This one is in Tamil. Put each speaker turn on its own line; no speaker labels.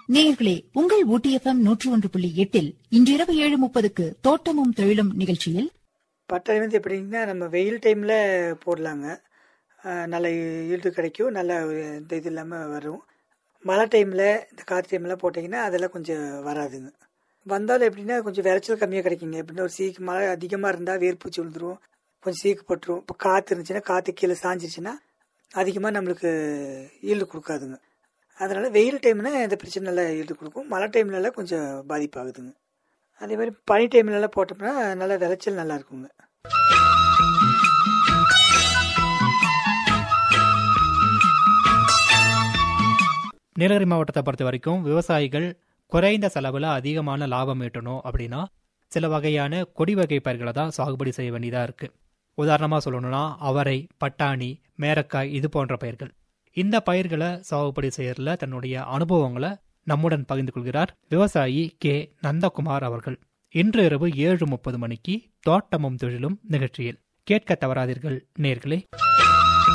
நேயர்களே உங்கள் ஊட்டி எஃப்எம் நூற்று ஒன்று புள்ளி எட்டில் இன்றிரவு ஏழு முப்பதுக்கு தோட்டமும் தொழிலும் நிகழ்ச்சியில்
பட்டாணி வந்து எப்படிங்கன்னா நம்ம வெயில் டைமில் போடலாங்க அஹ் நல்ல ஈல்டு கிடைக்கும் நல்ல ஒரு இந்த இது இல்லாமல் வரும் மழை டைமில் இந்த காற்று டைமில் போட்டிங்கன்னா அதெல்லாம் கொஞ்சம் வராதுங்க வந்தாலும் எப்படின்னா கொஞ்சம் விளைச்சல் கம்மியாக கிடைக்குங்க எப்படின்னா ஒரு சீக்கு மழை அதிகமாக இருந்தால் வேர்பூச்சி விழுந்துரும் கொஞ்சம் சீக்கு பட்டுரும் இப்போ காற்று இருந்துச்சுன்னா காற்று கீழே சாஞ்சிருச்சுன்னா அதிகமாக நம்மளுக்கு ஈல்டு கொடுக்காதுங்க அதனால் வெயில் டைம்னா இந்த பிரச்சனை நல்லா ஈல்டு கொடுக்கும் மழை டைம்லலாம் கொஞ்சம் பாதிப்பாகுதுங்க அதே மாதிரி பனி டைம்லலாம் போட்டோம்னா நல்லா விளைச்சல் நல்லா இருக்குங்க
நீலகிரி மாவட்டத்தை பொறுத்த வரைக்கும் விவசாயிகள் குறைந்த செலவில் அதிகமான லாபம் ஈட்டணும் அப்படின்னா சில வகையான கொடி வகை பயிர்களை தான் சாகுபடி செய்ய வேண்டியதாக இருக்குது உதாரணமாக சொல்லணும்னா அவரை பட்டாணி மேரக்காய் இது போன்ற பயிர்கள் இந்த பயிர்களை சாகுபடி செய்யறதுல தன்னுடைய அனுபவங்களை நம்முடன் பகிர்ந்து கொள்கிறார் விவசாயி கே நந்தகுமார் அவர்கள் இன்று இரவு ஏழு முப்பது மணிக்கு தோட்டமும் தொழிலும் நிகழ்ச்சியில் கேட்க தவறாதீர்கள் நேர்களே